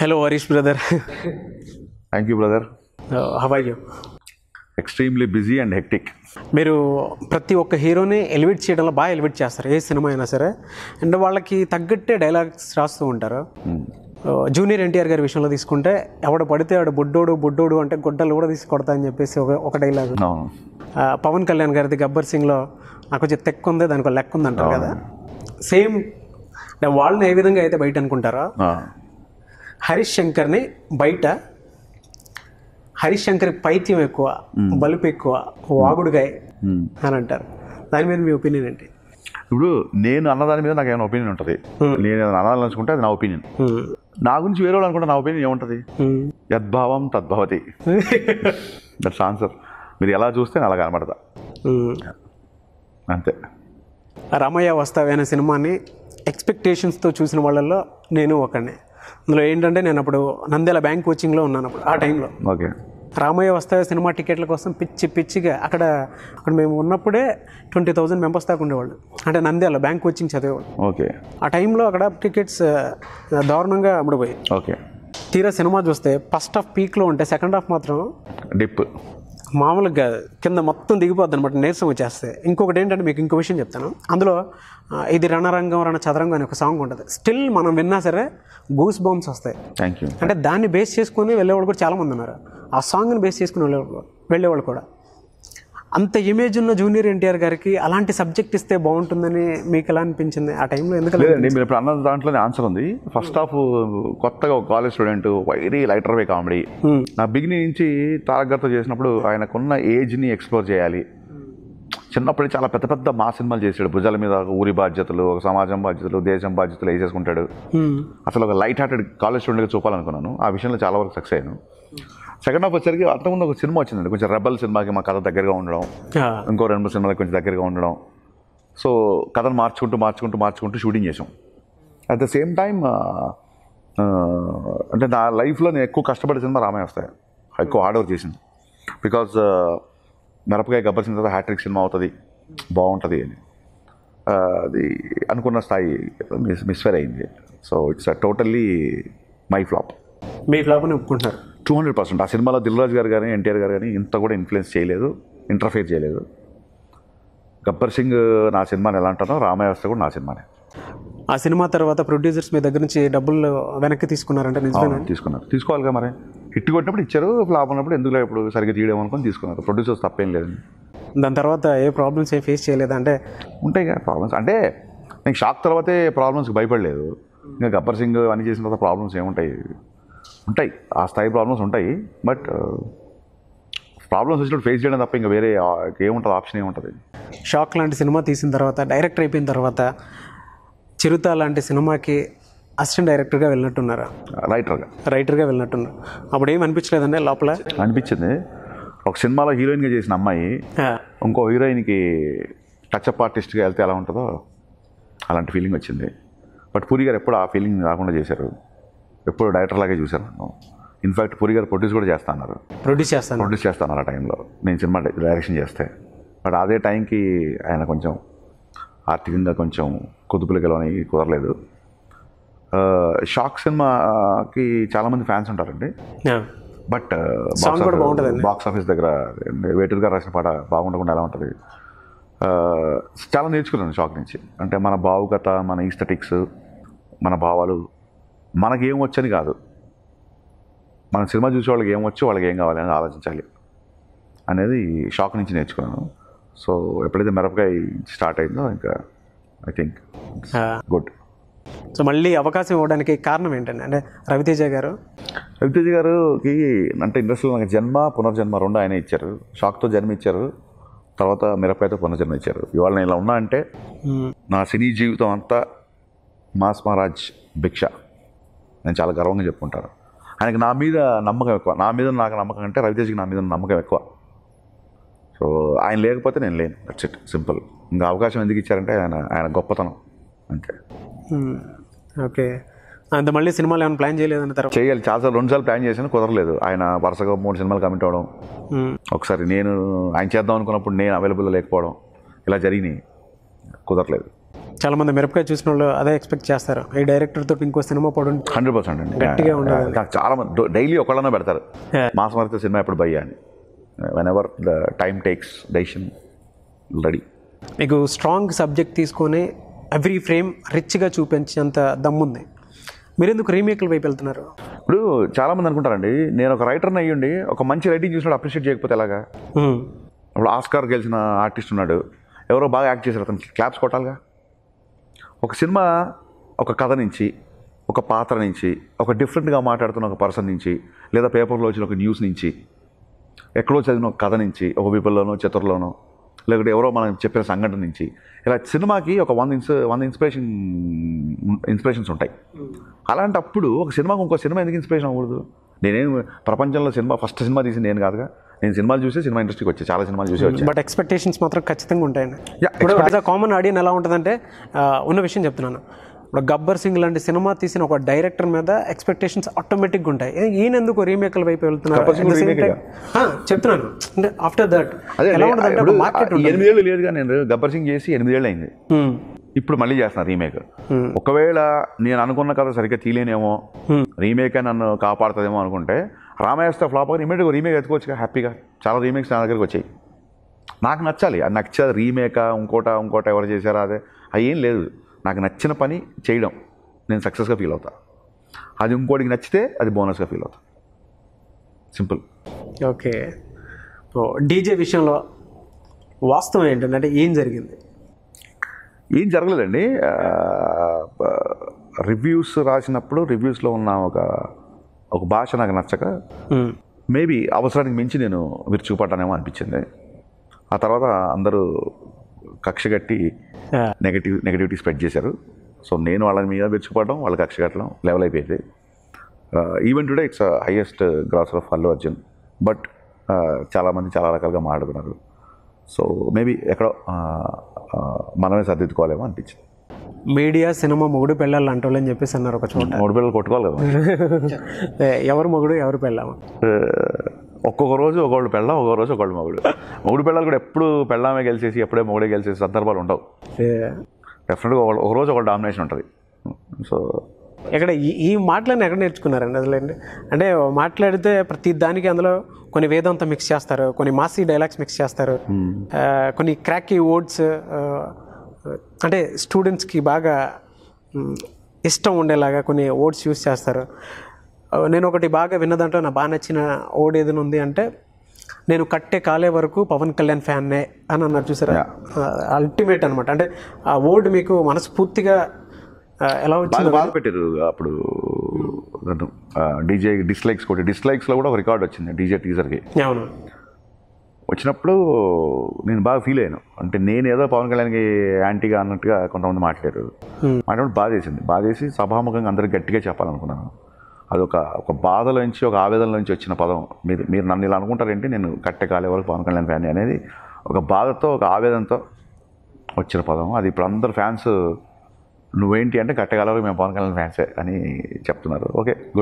Hello Harish brother thank you brother how are you extremely busy and hectic మీరు ప్రతి ఒక్క హీరోని ఎలివేట్ చేయడంలో బాగా ఎలివేట్ చేస్తారు ఏ సినిమా అయినా సరే అండ్ వాళ్ళకి తగ్గట్టే డైలాగ్స్ రాస్తూ ఉంటారు జూనియర్ ఎన్టీఆర్ గారి విషయంలో తీసుకుంటే ఎవడ పడితే ఆడు బుడ్డోడు బుడ్డోడు అంటే గుడ్డలు కూడా తీసి కొడతా అని చెప్పేసి ఒక ఒక డైలాగ్ అవును పవన్ కళ్యాణ్ గారిది గబ్బర్ సింగ్లో నాకు కొంచెం తెక్కు ఉంది దానికి ఒక లెక్క ఉంది అంటారు కదా సేమ్ వాళ్ళని ఏ విధంగా అయితే బయట అనుకుంటారో ఆ, హరీష్ శంకర్ని బయట హరీష్ శంకర్ పైత్యం ఎక్కువ బలుపు ఎక్కువ వాగుడుగాయ మ్మ్. అని అంటారు దాని మీద మీ ఒపీనియన్ ఏంటి ఇప్పుడు నేను అన్నదాని మీద నాకు ఏమైనా ఒపీనియన్ ఉంటుంది నేను ఏదైనా అనాలనుకుంటే అది నా ఒపీనియన్ Hmm. నా గురించి వేరే వాళ్ళు అనుకుంటే నా ఒపీనియన్ ఏముంటుంది Hmm. యద్భావం తద్భవతి దట్స్ ఆన్సర్ మీరు ఎలా చూస్తే నేను అలా కనబడతా Hmm. అంతే రామయ్య వస్తావే అనే సినిమాని ఎక్స్పెక్టేషన్స్తో చూసిన వాళ్ళల్లో నేను ఒకడిని అందులో ఏంటంటే నేను అప్పుడు నంద్యాల బ్యాంక్ కోచింగ్లో ఉన్నాను అప్పుడు ఆ టైంలో ఓకే రామయ్య వస్తావే సినిమా టికెట్ల కోసం పిచ్చి పిచ్చిగా అక్కడ అక్కడ మేము ఉన్నప్పుడే ట్వంటీ థౌజండ్ మెంబర్స్ దాకా ఉండేవాళ్ళు అంటే నంద్యాల బ్యాంక్ కోచింగ్ చదివేవాళ్ళు ఓకే ఆ టైంలో అక్కడ టికెట్స్ ఆ, దారుణంగా అమ్ముడుపోయాయి ఓకే తీరా సినిమా చూస్తే ఫస్ట్ హాఫ్ పీక్లో ఉంటే సెకండ్ హాఫ్ మాత్రం డిప్ మామూలుగా కింద మొత్తం దిగిపోద్ది అనమాట నీరసం వచ్చేస్తే ఇంకొకటి ఏంటంటే మీకు ఇంకో విషయం చెప్తాను అందులో ఆ, ఇది రణరంగం రణ చదరంగం అనే ఒక సాంగ్ ఉంటుంది స్టిల్ మనం విన్నా సరే గూస్ బాంబ్స్ వస్తాయి థ్యాంక్ యూ అంటే దాన్ని బేస్ చేసుకొని వెళ్ళేవాళ్ళు కూడా చాలామంది ఉన్నారు ఆ సాంగ్ని బేస్ చేసుకుని వెళ్ళేవాళ్ళు వెళ్ళేవాళ్ళు కూడా అంత ఇమేజ్ ఉన్న జూనియర్ ఎన్టీఆర్ గారికి అలాంటి సబ్జెక్ట్ ఇస్తే బాగుంటుందని మీకు ఎలా అనిపించింది ఆ టైంలో ఎందుకు అలా లేదండి మీరు ఇప్పుడు అన్న దాంట్లోనే ఆన్సర్ ఉంది ఫస్ట్ హాఫ్ కొత్తగా ఒక college student very lighter way comedy Hmm. నా బిగినింగ్ నుంచి తారకగారితో చేసినప్పుడు ఆయనకున్న ఏజ్ని ఎక్స్ప్లోర్ చేయాలి చిన్నప్పుడు చాలా పెద్ద పెద్ద మా సినిమాలు చేశాడు భుజాల మీద ఒక ఊరి బాధ్యతలు ఒక సమాజం బాధ్యతలు దేశం బాధ్యతలు వేసేసుకుంటాడు Hmm. అసలు ఒక లైట్ హార్టెడ్ కాలేజ్ స్టూడెంట్గా చూపాలనుకున్నాను ఆ విషయంలో చాలా వరకు సక్సెస్ అయ్యాను సెకండ్ హాఫ్ వచ్చేసరికి అంతకుముందు ఒక సినిమా వచ్చిందండి కొంచెం రెబల్ సినిమాకి మా కథ దగ్గరగా ఉండడం ఆ, ఇంకో రెండు మూడు సినిమాలకు కొంచెం దగ్గరగా ఉండడం సో కథను మార్చుకుంటూ మార్చుకుంటూ మార్చుకుంటూ షూటింగ్ చేసాం అట్ ద సేమ్ టైం అంటే నా లైఫ్లో నేను ఎక్కువ కష్టపడే సినిమా రామాయ వస్తాయి ఎక్కువ హార్డ్ వర్క్ చేసింది బికాజ్ మిరపకాయ గబ్బర్ సింగ్ తర్వాత హ్యాట్రిక్ సినిమా అవుతుంది బాగుంటుంది అని ఆ, అది అనుకున్న స్థాయి మిస్ మిస్ఫైర్ అయింది so it's totally my flop మీ ఫ్లాప్ని ఒప్పుకుంటున్నారు టూ హండ్రెడ్ పర్సెంట్ ఆ సినిమాలో దిల్రాజ్ గారు కానీ ఎన్టీఆర్ గారు కానీ ఇంత కూడా ఇన్ఫ్లుయెన్స్ చేయలేదు ఇంటర్ఫేర్ చేయలేదు గబ్బర్ సింగ్ నా సినిమాని ఎలా అంటానో రామయ్య వ్యవస్థ కూడా నా సినిమానే ఆ సినిమా తర్వాత ప్రొడ్యూసర్స్ మీ దగ్గర నుంచి డబ్బులు వెనక్కి తీసుకున్నారంటే నిజమేనా తీసుకున్నారు తీసుకోవాలిగా మరి హిట్ కొట్టినప్పుడు ఇచ్చారు ఫ్లాప్ ఉన్నప్పుడు ఎందుకు ఇప్పుడు సరిగ్గా తీయడం అనుకొని తీసుకున్నారు ప్రొడ్యూసర్స్ తప్పేం లేదండి దాని తర్వాత ఏ ప్రాబ్లమ్స్ ఏం ఫేస్ చేయలేదా అంటే ఉంటాయి కదా ప్రాబ్లమ్స్ అంటే నేను షాక్ తర్వాతే ప్రాబ్లమ్స్కి భయపడలేదు ఇంకా గబ్బర్ సింగ్ అన్ని చేసిన తర్వాత ప్రాబ్లమ్స్ ఏముంటాయి ఉంటాయి ఆ స్థాయి ప్రాబ్లమ్స్ ఉంటాయి బట్ ప్రాబ్లమ్స్ వచ్చినప్పుడు ఫేస్ చేయడం తప్ప ఇంకా వేరే ఆ, ఏముంటుంది ఆప్షన్ ఏముంటుంది షాక్ లాంటి సినిమా తీసిన తర్వాత డైరెక్టర్ అయిపోయిన తర్వాత చిరుత లాంటి సినిమాకి అసిస్టెంట్ డైరెక్టర్గా వెళ్ళినట్టున్నారా రైటర్గా రైటర్గా వెళ్ళినట్టున్నారు అప్పుడు ఏం అనిపించలేదండి లోపల అనిపించింది ఒక సినిమాలో హీరోయిన్గా చేసిన అమ్మాయి ఆ, ఇంకో హీరోయిన్కి టచ్అప్ ఆర్టిస్ట్గా వెళ్తే ఎలా ఉంటుందో అలాంటి ఫీలింగ్ వచ్చింది బట్ పూరి గారు ఎప్పుడు ఆ ఫీలింగ్ రాకుండా చేశారు ఎప్పుడు డైరెక్టర్ లాగే చూశారు ఇన్ఫాక్ట్ పూరి గారు ప్రొడ్యూస్ కూడా చేస్తా అన్నారు ప్రొడ్యూస్ చేస్తాను ప్రొడ్యూస్ చేస్తాను ఆ టైంలో నేను సినిమా డైరెక్షన్ చేస్తే బట్ అదే టైంకి ఆయన కొంచెం ఆర్థికంగా కొంచెం కుదుపులకి లోని కుదరలేదు ఆ, షాక్ సినిమాకి చాలామంది ఫ్యాన్స్ ఉంటారండి ఆ, బట్ Song కూడా బాగుంటుందండి. బాక్స్ ఆఫీస్ దగ్గర వేటూరు గారు రాసిన పాట బాగుండకుండా ఎలా ఉంటుంది ఆ, చాలా నేర్చుకున్నాను షాక్ నుంచి అంటే మన భావుకత మన ఈస్థెటిక్స్ మన భావాలు మనకి ఏం వచ్చని కాదు మన సినిమా చూసే వాళ్ళకి ఏం వచ్చు వాళ్ళకి ఏం కావాలి అని ఆలోచించాలి అనేది షాక్ నుంచి నేర్చుకున్నాను సో ఎప్పుడైతే మిరపకాయ స్టార్ట్ అయిందో ఇంకా ఐ థింక్ ఆ. గుడ్ సో మళ్ళీ అవకాశం ఇవ్వడానికి కారణం ఏంటండి అంటే రవితేజ గారు రవితేజ గారుకి అంటే ఇండస్ట్రీలో నాకు జన్మ పునర్జన్మ రెండు ఆయన ఇచ్చారు షాక్తో జన్మ ఇచ్చారు తర్వాత మిరపకాయతో పునర్జన్మ ఇచ్చారు ఇవాళ నేను ఇలా ఉన్నా అంటే మ్, నా సినీ జీవితం అంతా మాస్ మహారాజ్ భిక్ష నేను చాలా గర్వంగా చెప్పుకుంటాను ఆయనకి నా మీద నమ్మకం ఎక్కువ నా మీద నాకు నమ్మకం అంటే రవితేజ్కి నా మీద నమ్మకం ఎక్కువ సో ఆయన లేకపోతే నేను లేను దట్స్ ఇట్ సింపుల్ ఇంకా అవకాశం ఎందుకు ఇచ్చారంటే ఆయన ఆయన గొప్పతనం అంతే మ్, ఓకే అంత మళ్ళీ సినిమాలు ఏమైనా ప్లాన్ చేయలేదని తర్వాత చేయాలి చాలాసార్లు రెండుసార్లు ప్లాన్ చేశాను కుదరలేదు ఆయన వరుసగా మూడు సినిమాలు కమిట్ అవ్వడం మ్, ఒకసారి నేను ఆయన చేద్దాం అనుకున్నప్పుడు నేను అవైలబుల్ లేకపోవడం ఇలా జరిగినాయి కుదరలేదు చాలా మంది మిరపకాయ చూసిన వాళ్ళు అదే ఎక్స్పెక్ట్ చేస్తారు ఈ డైరెక్టర్ తోటి ఇంకో సినిమా పడు హండ్రెడ్ పర్సెంట్ అండి గట్టిగా ఉండదు. నాకు చాలా మంది డైలీ ఒకళ్ళనే పెడతారు Yeah. మాసం వరకు సినిమా ఎప్పుడు భయ్యా అని whenever the time takes decision ready మీకు స్ట్రాంగ్ సబ్జెక్ట్ తీసుకొని ఎవ్రీ ఫ్రేమ్ రిచ్గా చూపించేంత దమ్ముంది మీరు ఎందుకు రీమేక్ల వైపు వెళ్తున్నారు ఇప్పుడు చాలా మంది అనుకుంటారండి నేను ఒక రైటర్ని అయ్యుండి ఒక మంచి రైటింగ్ చూసినప్పుడు అప్రిషియేట్ చేయకపోతే ఎలాగా మ్మ్. ఇప్పుడు ఆస్కార్ గెలిచిన ఆర్టిస్ట్ ఉన్నాడు ఎవరో బాగా యాక్ట్ చేశారు అతను క్లాప్స్ కొట్టాలిగా ఒక సినిమా ఒక కథ నుంచి ఒక పాత్ర నుంచి ఒక డిఫరెంట్గా మాట్లాడుతున్న ఒక పర్సన్ నుంచి లేదా పేపర్లో వచ్చిన ఒక న్యూస్ నుంచి ఎక్కడో చదివిన ఒక కథ నుంచి ఒక విపుల్లోనో చతుర్లోనో లేకపోతే ఎవరో మనం చెప్పిన సంఘటన నుంచి ఇలా సినిమాకి ఒక వంద ఇన్స్ వంద ఇన్స్పిరేషన్ ఇన్స్పిరేషన్స్ ఉంటాయి అలాంటప్పుడు ఒక సినిమాకి ఇంకో సినిమా ఎందుకు ఇన్స్పిరేషన్ అవ్వకూడదు నేనేం ప్రపంచంలో సినిమా ఫస్ట్ సినిమా తీసింది నేను కాదుగా నేను సినిమాలు చూసి సినిమా ఇండస్ట్రీకి వచ్చాను చాలా సినిమాలు చూసి వచ్చాను బట్ ఎక్స్పెక్టేషన్స్ మాత్రం ఖచ్చితంగా ఉంటాయండి Yeah, ఇప్పుడు యాజ్ అ కామన్ ఆడియన్ ఎలా ఉంటుందంటే ఆ, ఉన్న విషయం చెప్తున్నాను ఇప్పుడు గబ్బర్ సింగ్ లాంటి సినిమా తీసిన ఒక డైరెక్టర్ మీద ఎక్స్పెక్టేషన్స్ ఆటోమేటిక్గా ఉంటాయి ఏ, ఈయన ఎందుకు రీమేక్ల వైపు వెళ్తున్నారు Gabbar Singh At the same remake time- ఆ, చెప్తున్నాను అంటే ఆఫ్టర్ దట్ అదే ఎలా ఉంటుందంటే ఒక ఇప్పుడు మార్కెట్ ఈ ఎనిమిదేళ్ళు లేదుగా నేను గబ్బర్ సింగ్ చేసి ఎనిమిదేళ్ళు అయింది ఇప్పుడు మళ్ళీ చేస్తున్నా రీమేక్ ఒకవేళ నేను అనుకున్న కథ సరిగ్గా తీయలేనేమో రీమేక్ నన్ను కాపాడుతుందేమో అనుకుంటే రామాయణ ఫ్లాప్ అని ఇమీడియట్గా రీమేక్ ఎత్తుకోవచ్చుగా హ్యాపీగా చాలా రీమేక్స్ నా దగ్గరికి వచ్చాయి నాకు నచ్చాలి అది నచ్చేది రీమేకా ఇంకోట ఇంకోట ఎవరు చేశారా అదే అది ఏం లేదు నాకు నచ్చిన పని చేయడం నేను సక్సెస్గా ఫీల్ అవుతా అది ఇంకోటికి నచ్చితే అది బోనస్గా ఫీల్ అవుతా సింపుల్ ఓకే డీజే విషయంలో వాస్తవం ఏంటంటే ఏం జరిగింది ఏం జరగలేదండి రివ్యూస్ రాసినప్పుడు రివ్యూస్లో ఉన్న ఒక ఒక భాష నాకు నచ్చక మ్మ్. మేబీ అవసరానికి మించి నేను విరుచుకుపడ్డానేమో అనిపించింది ఆ తర్వాత అందరూ కక్ష కట్టి ఆ, నెగటివ్ నెగటివిటీ స్ప్రెడ్ చేశారు సో నేను వాళ్ళ మీద విరుచుకుపడడం వాళ్ళ కక్ష కట్టడం లెవెల్ అయిపోయింది even today it's highest grosser of Allu Arjun but చాలామంది చాలా రకాలుగా మాట్లాడుకున్నారు సో మేబీ ఎక్కడో ఆ, ఆ, మనమే సర్దిద్దుకోవాలేమో అనిపించింది మీడియా సినిమా మొగుడు పెళ్ళాలి అంటోళ్ళు అని చెప్పేసి అన్నారు ఒక చోట మూడు పిల్లలు కొట్టుకోవాలి కదా ఏ, ఎవరు మొగుడు ఎవరు పెళ్ళాము ఆ, ఒక్కొక్క రోజు ఒకళ్ళు పెళ్ళం ఒక్కొక్క రోజు ఒకళ్ళు మొగుడు మొగుడు పిల్లలు కూడా ఎప్పుడు పెళ్ళామే గెలిచేసి ఎప్పుడే మొగుడే గెలిచేసి సందర్భాలు ఉండవు ఏ, డెఫినెట్గా ఒక ఒక రోజు ఒక డామినేషన్ ఉంటుంది సో ఎక్కడ ఈ ఈ మాటలను ఎక్కడ నేర్చుకున్నారండి అసలు ఏంటి? అంటే మాట్లాడితే ప్రతి దానికి అందులో కొన్ని వేదాంతం మిక్స్ చేస్తారు కొన్ని మాసీ డైలాగ్స్ మిక్స్ చేస్తారు ఆ, కొన్ని క్రాకీ వర్డ్స్ అంటే స్టూడెంట్స్కి బాగా మ్, ఇష్టం ఉండేలాగా కొన్ని వర్డ్స్ యూస్ చేస్తారు ఆ, నేను ఒకటి బాగా విన్న దాంట్లో నాకు బాగా నచ్చిన ఓడ్ ఏదైనా ఉంది అంటే నేను కట్టే కాలే వరకు పవన్ కళ్యాణ్ ఫ్యాన్నే అని అన్నారు చూసారా అల్టిమేట్ అనమాట అంటే ఆ వర్డ్ మీకు మనస్ఫూర్తిగా ఆ, ఎలా వచ్చింది బాగా బాధ పెట్టారు అప్పుడు నన్ను డీజే డిస్లైక్స్ కూడా డిస్లైక్స్లో కూడా ఒక రికార్డ్ వచ్చింది డీజే టీజర్కి అవును వచ్చినప్పుడు నేను బాగా ఫీల్ అయ్యాను అంటే నేను ఏదో పవన్ కళ్యాణ్కి యాంటీగా అన్నట్టుగా కొంతమంది మాట్లాడారు మాట్లాడి బాధ వేసింది బాధ వేసి సభాముఖంగా అందరికి గట్టిగా చెప్పాలనుకున్నాను అదొక ఒక బాధలోంచి ఒక ఆవేదనలోంచి వచ్చిన పదం మీరు మీరు నన్ను ఇలా అనుకుంటారేంటి నేను కట్టె కాలే వరకు పవన్ కళ్యాణ్ ఫ్యాన్ అనేది ఒక బాధతో ఒక ఆవేదనతో వచ్చిన పదం అది ఇప్పుడు అందరు ఫ్యాన్స్ నువ్వేంటి అంటే కట్టెగాల వరకు మేము పవన్ కళ్యాణ్ ఫ్యాన్సే అని చెప్తున్నారు ఓకే గుడ్